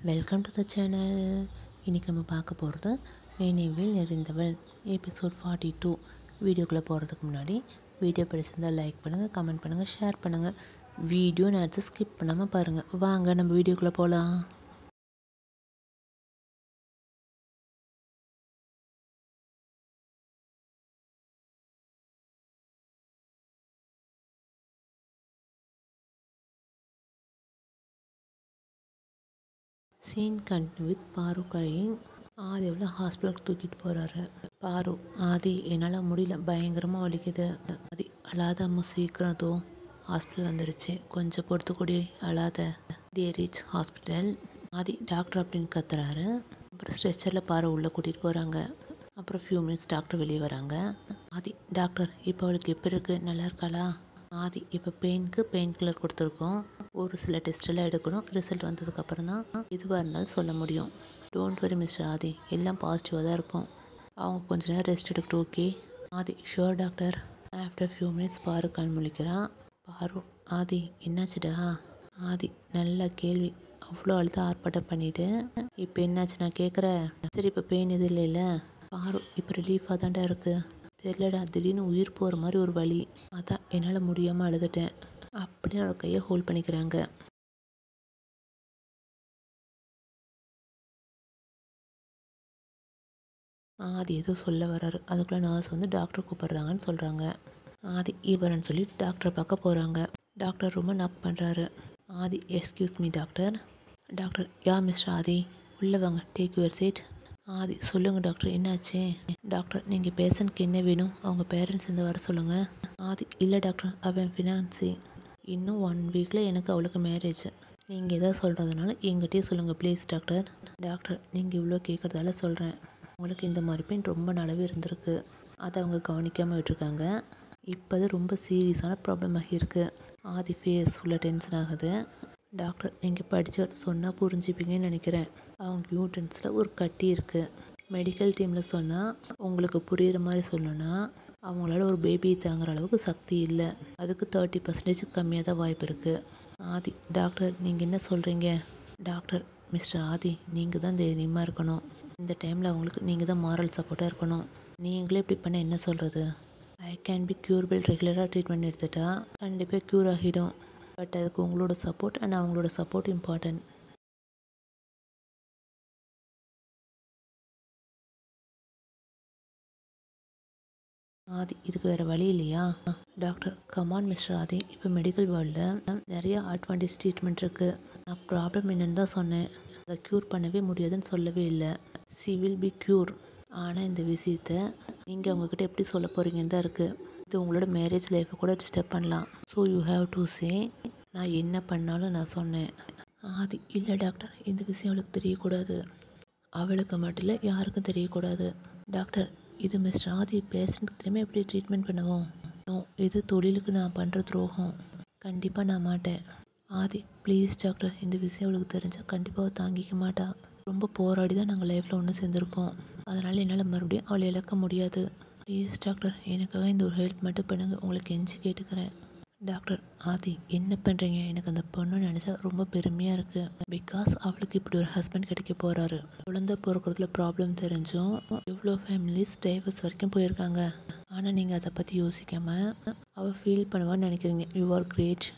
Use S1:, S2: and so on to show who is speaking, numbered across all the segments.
S1: welcome to the channel இன்றைக்கி நம்ம பார்க்க போகிறது நினைவில் நிறைந்தவள் எபிசோட் ஃபார்ட்டி டூ வீடியோக்குள்ளே போகிறதுக்கு முன்னாடி வீடியோ பிடிச்சிருந்தால் லைக் பண்ணுங்கள் கமெண்ட் பண்ணுங்கள் ஷேர் பண்ணுங்கள் வீடியோ நேரத்தை ஸ்கிப் பண்ணாமல் பாருங்கள் வாங்க நம்ம வீடியோக்குள்ளே போகலாம் சீன் கண்ட் வித் பாரு கரையின் ஆதி எவ்வளோ ஹாஸ்பிட்டலுக்கு தூக்கிட்டு போகிறாரு பாரு ஆதி என்னால் முடியல பயங்கரமாக வலிக்குது ஆதி அழாத அம்மா சீக்கிரம் தோ ஹாஸ்பிட்டல் வந்துடுச்சு கொஞ்சம் பொறுத்து கூடி அழாத the reach hospital Adhi doctor அப்படின்னு கத்துறாரு அப்புறம் ஸ்ட்ரெச்சரில் பாரு உள்ளே கூட்டிகிட்டு போகிறாங்க அப்புறம் ஃபியூ மினிட்ஸ் டாக்டர் வெளியே வராங்க ஆதி டாக்டர் இப்போ அவளுக்கு எப்போ இருக்குது நல்லா இருக்காளா ஆதி இப்போ பெயினுக்கு பெயின் கில்லர் கொடுத்துருக்கோம் ஒரு சில டெஸ்ட் எல்லாம் எடுக்கணும் ரிசல்ட் வந்ததுக்கப்புறம் தான் எதுவாக இருந்தாலும் சொல்ல முடியும் டோன்ட் வரி மிஸ்டர் ஆதி எல்லாம் பாசிட்டிவாக தான் இருக்கும் அவங்க கொஞ்ச நேரம் ரெஸ்ட் எடுக்கட்டும் okay Adhi sure doctor after few minutes பாரு கண் முழிக்கிறான் பாரு ஆதி என்னாச்சுடா ஆதி நல்ல கேள்வி அவ்வளோ அழுத ஆர்ப்பாட்டம் பண்ணிட்டு இப்போ என்னாச்சு நான் கேட்குறேன் சரி இப்போ பெயின் எதுவும் இல்லைல்ல பாரு இப்போ ரிலீஃபாக தான்டா இருக்குது தெரிலடா திடீர்னு உயிர் போகிற மாதிரி ஒரு வலி அதான் என்னால் முடியாமல் அழுதுட்டேன் அப்படியே அவரோட கையை ஹோல்ட் பண்ணிக்கிறாங்க ஆதி ஏதோ சொல்ல வர்றாரு அதுக்குள்ளே நர்ஸ் வந்து டாக்டர் கூப்பிட்றாங்கன்னு சொல்கிறாங்க ஆதி இவரன்னு சொல்லி டாக்டரை பார்க்க போகிறாங்க டாக்டர் ரொம்ப நாக் பண்ணுறாரு Adhi excuse me doctor doctor ya mister Adhi உள்ளே வாங்க டேக் யுவர் சீட் ஆதி சொல்லுங்கள் டாக்டர் என்னாச்சு டாக்டர் நீங்கள் பேஷண்ட்க்கு என்ன வேணும் அவங்க பேரண்ட்ஸ் இந்த வர சொல்லுங்கள் ஆதி இல்லை டாக்டர் அவன் ஃபினான்சி இன்னும் ஒன் வீக்கில் எனக்கு அவளுக்கு மேரேஜ் நீங்கள் எதாவது சொல்கிறதுனால எங்கிட்டே சொல்லுங்கள் ப்ளீஸ் டாக்டர் டாக்டர் நீங்கள் இவ்வளோ கேட்குறதால சொல்கிறேன் உங்களுக்கு இந்த மாதிரி பெயின் ரொம்ப நாளாகவே இருந்திருக்கு அதை அவங்க கவனிக்காமல் விட்டுருக்காங்க இப்போ அது ரொம்ப சீரியஸான ப்ராப்ளம் ஆகியிருக்கு ஆதி ஃபேஸ் ஃபுல்லாக டென்ஷன் ஆகுது டாக்டர் நீங்கள் படித்தவர் சொன்னால் புரிஞ்சுப்பீங்கன்னு நினைக்கிறேன் அவங்க யூட்டன்ஸில் ஒரு கட்டி இருக்குது மெடிக்கல் டீமில் சொன்னால் உங்களுக்கு புரிகிற மாதிரி சொல்லணும்னா அவங்களால ஒரு பேபி தாங்குற அளவுக்கு சக்தி இல்லை அதுக்கு தேர்ட்டி பர்சன்டேஜ் கம்மியாக தான் வாய்ப்பு இருக்குது ஆதி டாக்டர் நீங்கள் என்ன சொல்கிறீங்க டாக்டர் மிஸ்டர் ஆதி நீங்கள் தான் தைரியமாக இருக்கணும் இந்த டைமில் அவங்களுக்கு நீங்கள் தான் மாரல் சப்போர்ட்டாக இருக்கணும் நீங்களே இப்படி பண்ண என்ன சொல்கிறது ஐ கேன் பி க்யூரபிள் ரெகுலராக ட்ரீட்மெண்ட் எடுத்துட்டா கண்டிப்பாக க்யூர் ஆகிடும் பட் அதுக்கு உங்களோட சப்போர்ட் அண்ட் அவங்களோட சப்போர்ட் இம்பார்ட்டன்ட் ஆதி இதுக்கு வேறு வழி இல்லையா டாக்டர் கமான் மிஸ்டர் ஆதி இப்போ மெடிக்கல் வேர்ல்டில் நிறைய அட்வான்டேஜ் ட்ரீட்மெண்ட் இருக்குது நான் ப்ராப்ளம் என்னன்னு தான் சொன்னேன் அதை க்யூர் பண்ணவே முடியாதுன்னு சொல்லவே இல்லை சி வில் பி க்யூர் ஆனால் இந்த விஷயத்த நீங்கள் அவங்கக்கிட்ட எப்படி சொல்ல போகிறீங்கன்னு தான் இருக்குது இது உங்களோட மேரேஜ் லைஃப்பை கூட டிஸ்டர்ப் பண்ணலாம் so you have to say நான் என்ன பண்ணாலும் நான் சொன்னேன் ஆதி இல்லை டாக்டர் இந்த விஷயம் அவளுக்கு தெரியக்கூடாது அவளுக்கு மட்டும் இல்லை யாருக்கும் தெரியக்கூடாது டாக்டர் இது மிஸ்டர் ஆதி பேஷண்ட்க்கு திரும்ப எப்படி ட்ரீட்மெண்ட் பண்ணுவோம் நோ இது தொழிலுக்கு நான் பண்ணுற துரோகம் கண்டிப்பாக நான் மாட்டேன் ஆதி ப்ளீஸ் டாக்டர் இந்த விஷயம் அவளுக்கு தெரிஞ்சால் கண்டிப்பாக தாங்கிக்க மாட்டா ரொம்ப போராடி தான் நாங்கள் லைஃப்பில் ஒன்று சேர்ந்துருக்கோம் அதனால் என்னால் மறுபடியும் அவளை இழக்க முடியாது ப்ளீஸ் டாக்டர் எனக்காக இந்த ஒரு ஹெல்ப் மட்டும் பண்ணுங்கள் உங்களுக்கு எஞ்சி கேட்டுக்கிறேன் டாக்டர் ஆதி என்ன பண்ணுறீங்க எனக்கு அந்த பொண்ணு நினச்சா ரொம்ப பெருமையாக இருக்குது பிகாஸ் அவளுக்கு இப்படி ஒரு ஹஸ்பண்ட் கிடைக்க போகிறாரு குழந்தை பிறக்கிறதுல ப்ராப்ளம் தெரிஞ்சும் இவ்வளோ ஃபேமிலிஸ் டைவர்ஸ் வரைக்கும் போயிருக்காங்க ஆனால் நீங்கள் அதை பற்றி யோசிக்காமல் அவள் ஃபீல் பண்ணுவான்னு நினைக்கிறீங்க யூ ஆர் கிரேட்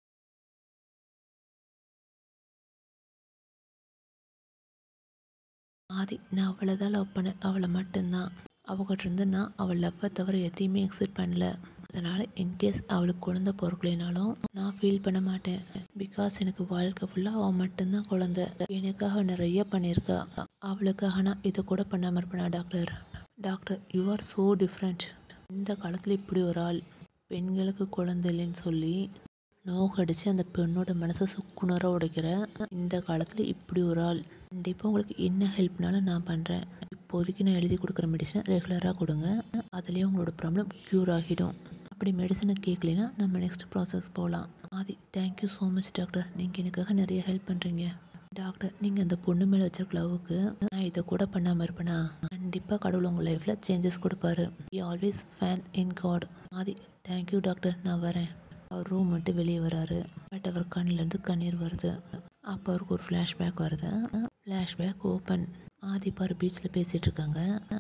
S1: ஆதி நான் அவளை தான் லவ் பண்ணேன் அவளை மட்டும்தான் அவகிட்ட இருந்து நான் அவள் லவ்வை தவிர எதையுமே எக்ஸ்பெக்ட் பண்ணல அதனால் இன்கேஸ் அவளுக்கு குழந்த பிறக்கலைனாலும் நான் ஃபீல் பண்ண மாட்டேன் பிகாஸ் எனக்கு வாழ்க்கை ஃபுல்லாக அவள் மட்டும்தான் குழந்த எனக்காக நிறைய பண்ணியிருக்கா அவளுக்காக நான் இதை கூட பண்ணாமல் இருப்பேனா doctor doctor you are so different இந்த காலத்தில் இப்படி ஒரு ஆள் பெண்களுக்கு குழந்தை இல்லைன்னு சொல்லி நோகடிச்சு அந்த பெண்ணோட மனசை சுக்குனராக உடைக்கிற இந்த காலத்தில் இப்படி ஒரு ஆள் கண்டிப்பாக உங்களுக்கு என்ன ஹெல்ப்னாலும் நான் பண்ணுறேன் இப்போதைக்கு நான் எழுதி கொடுக்குற மெடிசனை ரெகுலராக கொடுங்க அதுலேயே உங்களோட ப்ராப்ளம் க்யூர் ஆகிடும் அப்படி மெடிசனை கேட்கலைன்னா நம்ம நெக்ஸ்ட் ப்ராசஸ் போகலாம் Adhi thank you so much doctor நீங்கள் எனக்காக நிறைய ஹெல்ப் பண்ணுறீங்க டாக்டர் நீங்கள் அந்த பொண்ணு மேலே வச்சிருக்க லவ்வுக்கு நான் இதை கூட பண்ணாமல் இருப்பேனா கண்டிப்பாக கடவுள் உங்கள் லைஃப்பில் சேஞ்சஸ் கொடுப்பாரு you always fan in God Adhi thank you doctor நான் வரேன் அவர் ரூம் விட்டு வெளியே வராரு பட் அவர் கண்ணிலேருந்து கண்ணீர் வருது அப்போ அவருக்கு ஒரு ஃப்ளாஷ்பேக் வருது ஃப்ளாஷ்பேக் ஓப்பன் ஆதி பாரு பீச்சில் பேசிகிட்டு இருக்காங்க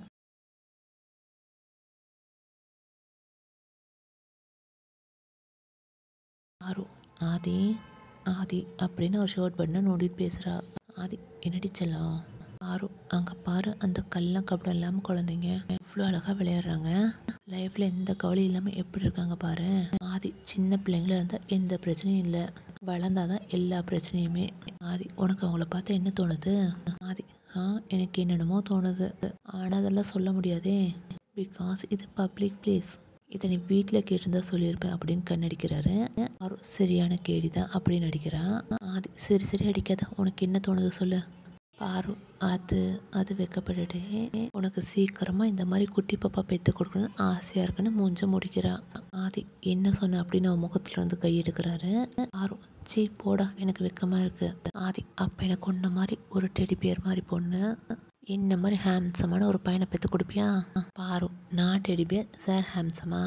S1: ஆரு ஆதி ஆதி அப்படின்னு ஒரு ஷர்ட் பண்ண நோண்டிட்டு பேசுகிறா ஆதி என்னடி செல்லம் ஆரு அங்கே பாரு அந்த கல்லாம் கப்படம் இல்லாமல் குழந்தைங்க இவ்வளோ அழகாக விளையாடுறாங்க லைஃப்பில் எந்த கவலையும் இல்லாமல் எப்படி இருக்காங்க பாரு ஆதி சின்ன பிள்ளைங்களா இருந்தால் எந்த பிரச்சனையும் இல்லை வளர்ந்தாதான் எல்லா பிரச்சனையுமே ஆதி உனக்கு அவங்கள பார்த்தா என்ன தோணுது ஆதி ஆ எனக்கு என்னென்னமோ தோணுது ஆனால் அதெல்லாம் சொல்ல முடியாதே பிகாஸ் இது பப்ளிக் பிளேஸ் இதை நீ வீட்டில் கேட்டிருந்தா சொல்லியிருப்பேன் அப்படின்னு கண்ணடிக்கிறாரு ஆரு சரியான கேடி தான் அப்படின்னு அடிக்கிறான் ஆதி சரி சரி அடிக்காத உனக்கு என்ன தோணுது சொல்லு பாரு அது அது வைக்கப்பட்டுட்டே உனக்கு சீக்கிரமாக இந்த மாதிரி குட்டி பாப்பா பெற்று கொடுக்கணும்னு ஆசையாக இருக்குன்னு மூஞ்ச முடிக்கிறா ஆதி என்ன சொன்ன அப்படின்னு அவன் முகத்துல இருந்து கை எடுக்கிறாரு ஆறு சீ போடா எனக்கு வெக்கமாக இருக்கு ஆதி அப்போ எனக்கு ஒன்ன மாதிரி ஒரு டெடி பியர் மாதிரி பொண்ணு என்ன மாதிரி ஹேம்சமான ஒரு பையனை பெற்று கொடுப்பியா பாரு நான் டெடி பியர் சார் ஹேம்சமா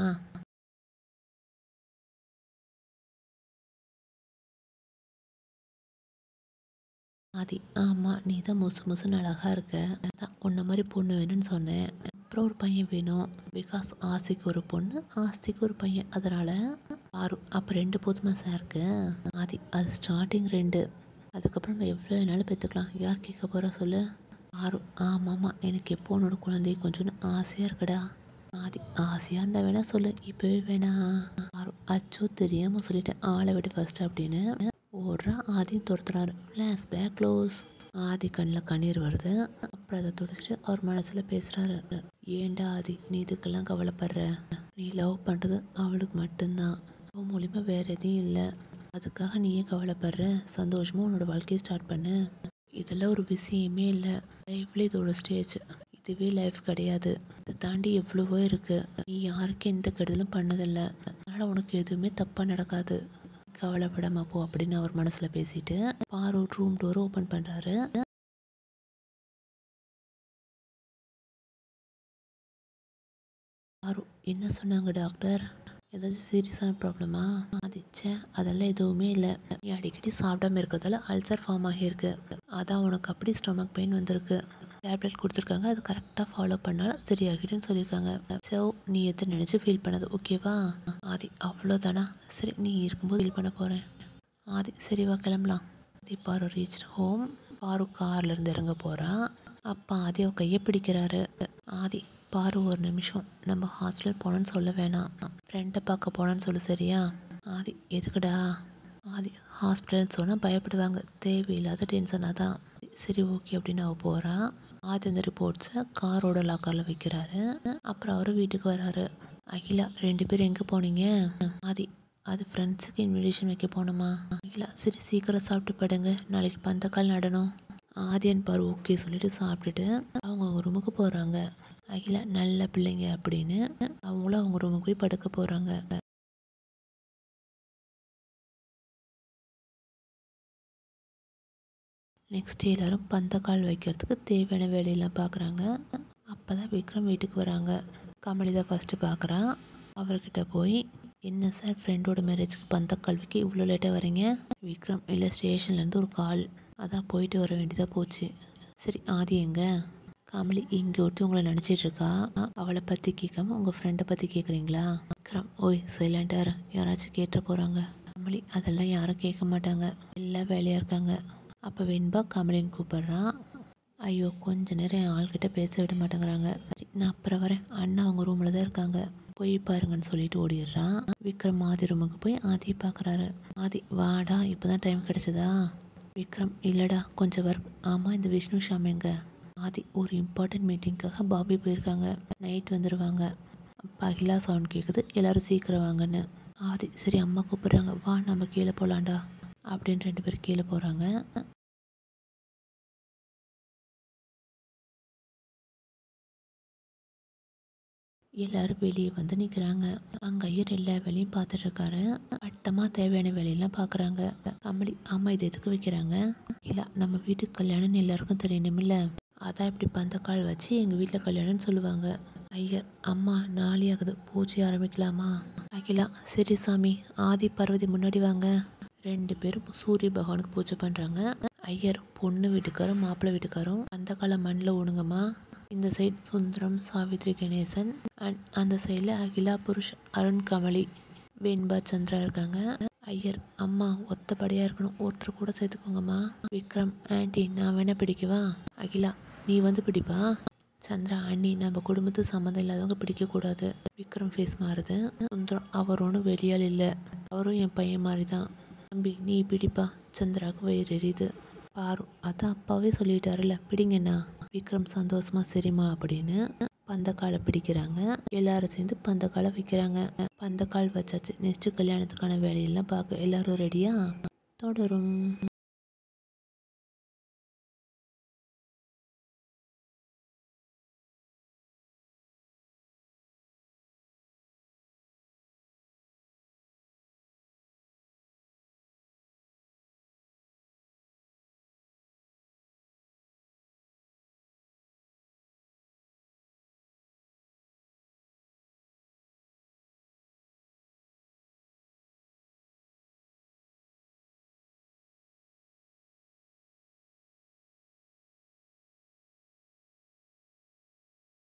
S1: ஆதி ஆமாம் நீ தான் முசு முசுன்னு அழகாக இருக்க அதான் உன்ன மாதிரி பொண்ணு வேணும்னு சொன்னேன் அப்புறம் ஒரு பையன் வேணும் பிகாஸ் ஆசைக்கு ஒரு பொண்ணு ஆஸ்திக்கு ஒரு பையன் அதனால் ஆறு அப்போ ரெண்டு போதுமா சாருக்கு ஆதி அது ஸ்டார்டிங் ரெண்டு அதுக்கப்புறம் நம்ம எவ்வளோ வேணாலும் பெற்றுக்கலாம் யார் கேட்க போகிறா சொல்லு ஆறு ஆமாம்மா எனக்கு எப்போ உன்னோட குழந்தை கொஞ்சோன்னு ஆசையாக இருக்குடா ஆதி ஆசையாக இருந்தால் வேணா சொல்லு இப்போவே வேணா ஆறு அச்சோ தெரியாமல் சொல்லிட்டேன் ஆளை விட்டு ஃபர்ஸ்ட் அப்படின்னு ஓடுறா ஆதியும் துரத்துறாரு ஃப்ளாஷ் பேக் க்ளோஸ் ஆதி கண்ணில் கண்ணீர் வருது அப்புறம் அதை துடைச்சிட்டு அவர் மனசில் பேசுகிறாரு ஏன்டா ஆதி நீ இதுக்கெல்லாம் கவலைப்படுற நீ லவ் பண்ணுறது அவளுக்கு மட்டும்தான் அவன் மூலிமா வேறு எதையும் இல்லை அதுக்காக நீயே கவலைப்படுற சந்தோஷமாக உன்னோட வாழ்க்கையை ஸ்டார்ட் பண்ணு இதெல்லாம் ஒரு விஷயமே இல்லை லைஃப்ல இது ஒரு ஸ்டேஜ் இதுவே லைஃப் கிடையாது இதை தாண்டி எவ்வளவோ இருக்குது நீ யாருக்கும் எந்த கெடுதலும் பண்ணதில்லை அதனால் உனக்கு எதுவுமே தப்பாக நடக்காது கவலைப்படாம போ அப்படின்னு அவர் மனசில் பேசிட்டு பாரு ரூம் டோர் ஓப்பன் பண்ணுறாரு பாரு என்ன சொன்னாங்க டாக்டர் ஏதாச்சும் சீரியஸான ப்ராப்ளமா அது ச்சே அதெல்லாம் எதுவுமே இல்லை நீ அடிக்கடி சாப்பிடாம இருக்கிறதால அல்சர் ஃபார்ம் ஆகியிருக்கு அதான் உனக்கு அப்படி ஸ்டொமக் பெயின் வந்திருக்கு டேப்லெட் கொடுத்துருக்காங்க அது கரெக்டாக ஃபாலோ பண்ணாலும் சரியாகிடும்னு சொல்லியிருக்காங்க ஸோ நீ எது நினச்சி ஃபீல் பண்ணது ஓகேவா ஆதி அவ்வளோதானா சரி நீ இருக்கும்போது ஃபீல் பண்ண போகிறேன் ஆதி சரி வா கிளம்பலாம் ஆதி பாரு ரீச் ஹோம் பாரு கார்ல இருந்து இறங்க போறா அப்பா ஆதி அவ கையை பிடிக்கிறாரு ஆதி பாரு ஒரு நிமிஷம் நம்ம ஹாஸ்டல் போனோன்னு சொல்ல வேணாம் ஃப்ரெண்டை பார்க்க போனோன்னு சொல்லு சரியா ஆதி எதுக்குடா ஆதி ஹாஸ்பிட்டல் சொன்னால் பயப்படுவாங்க தேவையில்லாத டென்ஷனாக தான் சரி ஓகே அப்படின்னு அவ போகிறா ஆதி அந்த ரிப்போர்ட்ஸை காரோட லாக்கரில் வைக்கிறாரு அப்புறம் அவரு வீட்டுக்கு வராரு அகிலா ரெண்டு பேரும் எங்கே போனீங்க ஆதி அது ஃப்ரெண்ட்ஸுக்கு இன்விடேஷன் வைக்க போனோமா அகிலா சரி சீக்கிரம் சாப்பிட்டு படுங்க நாளைக்கு பந்தக்கால் நடனம் ஆதியன் பாரு ஓகே சொல்லிட்டு சாப்பிட்டுட்டு அவங்க அவங்க ரூமுக்கு போகிறாங்க அகிலா நல்ல பிள்ளைங்க அப்படின்னு அவங்களும் அவங்க ரூமுக்கு போய் படுக்க போகிறாங்க நெக்ஸ்ட் டே எல்லாரும் பந்தக்கால் வைக்கிறதுக்கு தேவையான வேலையெல்லாம் பார்க்குறாங்க அப்போ தான் விக்ரம் வீட்டுக்கு வராங்க கமலி தான் ஃபஸ்ட்டு பார்க்குறான் அவர்கிட்ட போய் என்ன சார் ஃப்ரெண்டோட மேரேஜ்க்கு பந்தக்கால் வைக்க இவ்வளோ லேட்டாக வரீங்க விக்ரம் இல்லை ஸ்டேஷன்லேருந்து ஒரு கால் அதான் போயிட்டு வர வேண்டியதாக போச்சு சரி ஆதி எங்க கமலி இங்கே ஒருத்தி உங்களை நினச்சிட்டு இருக்கா அவளை பற்றி கேட்காம உங்கள் ஃப்ரெண்டை பற்றி கேட்குறீங்களா விக்ரம் ஓய் சைலண்டார் யாராச்சும் கேட்ட போகிறாங்க கமலி அதெல்லாம் யாரும் கேட்க மாட்டாங்க எல்லாம் வேலையாக இருக்காங்க அப்போ வெண்பா கமலின்னு கூப்பிட்றான் ஐயோ கொஞ்ச நேரம் என் ஆள்கிட்ட பேச விட மாட்டேங்கிறாங்க சரி, நான் அப்புறம் வரேன் அண்ணா அவங்க ரூமில் தான் இருக்காங்க போய் பாருங்கன்னு சொல்லிட்டு ஓடிடுறான் விக்ரம் ஆதி ரூமுக்கு போய் ஆதியை பார்க்குறாரு ஆதி வாடா இப்போ தான் டைம் கிடச்சதா விக்ரம் இல்லைடா கொஞ்சம் ஒர்க் ஆமாம் இந்த விஷ்ணு ஷாம் எங்க ஆதி ஒரு இம்பார்ட்டன்ட் மீட்டிங்க்காக பாபி போயிருக்காங்க நைட் வந்துடுவாங்க அப்போ அகிலா சவுண்ட் கேட்குது எல்லாரும் சீக்கிரம் வாங்கன்னு ஆதி சரி அம்மா கூப்பிட்றாங்க வா நம்ம கீழே போகலாண்டா அப்படின்னு ரெண்டு பேரும் கீழே போகிறாங்க எல்லாரும் வெளியே வந்து நிற்கிறாங்க அங்கே ஐயர் எல்லா வேலையும் பார்த்துட்டு இருக்காரு அட்டமாக தேவையான வேலையெல்லாம் பார்க்குறாங்க கமலி ஆமாம் இது எதுக்கு வைக்கிறாங்க இல்லை நம்ம வீட்டுக்கு கல்யாணம்னு எல்லாருக்கும் தெரியணுமில்ல அதான் இப்படி பந்தக்கால் வச்சு எங்கள் வீட்டில் கல்யாணம்னு சொல்லுவாங்க ஐயர் அம்மா நாளை ஆகுது பூஜை ஆரம்பிக்கலாமா அகிலா சரி சாமி ஆதி பார்வதி முன்னாடி வாங்க ரெண்டு பேரும் சூரிய பகவானுக்கு பூஜை பண்ணுறாங்க ஐயர் பொண்ணு வீட்டுக்காரும் மாப்பிள்ளை வீட்டுக்காரும் அந்த கால மண்ணில் ஒடுங்கம்மா இந்த சைடு சுந்தரம் சாவித்ரி கணேசன் அண்ட் அந்த சைடில் அகிலா புருஷ் அருண் கமலி வெண்பா சந்திரா இருக்காங்க ஐயர் அம்மா ஒத்தப்படையாக இருக்கணும் ஒருத்தர் கூட சேர்த்துக்கோங்கம்மா விக்ரம் ஆண்டி நான் வேணா பிடிக்கவா அகிலா நீ வந்து பிடிப்பா சந்திரா அண்ணி நம்ம குடும்பத்துக்கு சம்மந்தம் இல்லாதவங்க பிடிக்கக்கூடாது விக்ரம் ஃபேஸ் மாறுது சுந்தரம் அவர் ஒன்றும் வெளியால் இல்லை அவரும் என் பையன் மாதிரி தான் தம்பி நீ பிடிப்பா சந்திராவுக்கு வயிறு எரியுது பாரு அதான் அப்பாவே சொல்லிட்டாருல்ல பிடிங்கண்ணா விக்ரம் சந்தோஷமா சரிம்மா அப்படின்னு பந்தக்காலை பிடிக்கிறாங்க எல்லாரும் சேர்ந்து பந்தக்காலை வைக்கிறாங்க பந்தக்கால் வச்சாச்சு நெக்ஸ்ட் கல்யாணத்துக்கான வேலையெல்லாம் பார்க்க எல்லாரும் ரெடியா தொடரும்